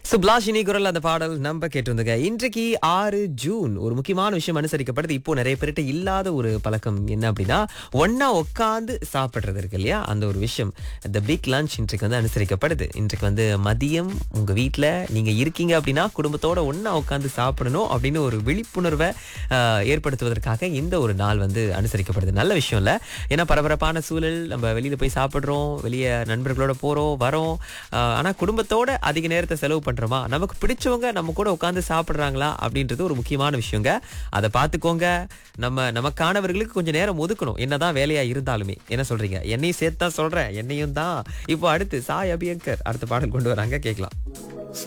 சுப்லாஷினி குரல் அந்த பாடல் நம்ம கேட்டிருந்தங்க இன்றைக்கு ஆறு ஜூன் ஒரு முக்கியமான விஷயம் அனுசரிக்கப்படுது இப்போ நிறைய பேர்கிட்ட இல்லாத ஒரு பழக்கம் என்ன அப்படின்னா ஒண்ணா உட்காந்து சாப்பிடுறது இருக்கு இல்லையா அந்த ஒரு விஷயம் இந்த பிக் லஞ்ச் இன்றைக்கு வந்து அனுசரிக்கப்படுது இன்றைக்கு வந்து மதியம் உங்க வீட்ல நீங்க இருக்கீங்க அப்படின்னா குடும்பத்தோட ஒண்ணா உட்காந்து சாப்பிடணும் அப்படின்னு ஒரு விழிப்புணர்வை ஆஹ், ஏற்படுத்துவதற்காக இந்த ஒரு நாள் வந்து அனுசரிக்கப்படுது நல்ல விஷயம் இல்ல ஏன்னா பரபரப்பான சூழல் நம்ம வெளியில போய் சாப்பிடுறோம் வெளியே நண்பர்களோட போறோம் வரோம் ஆஹ், ஆனா குடும்பத்தோட அதிக நேரத்தை செலவு பண்றோமா நமக்கு பிடிச்சவங்க நம்ம கூட உட்காந்து சாப்பிடுறாங்களா அப்படின்றது ஒரு முக்கியமான விஷயங்க அதை பார்த்துக்கோங்க நம்ம நமக்கானவர்களுக்கு கொஞ்சம் நேரம் ஒதுக்கணும் என்னதான் வேலையா இருந்தாலுமே என்ன சொல்றீங்க என்னையும் சேர்த்து தான் சொல்றேன் என்னையும் தான் இப்போ அடுத்து சாய் அபியங்கர் அடுத்த பாடல் கொண்டு வராங்க கேட்கலாம்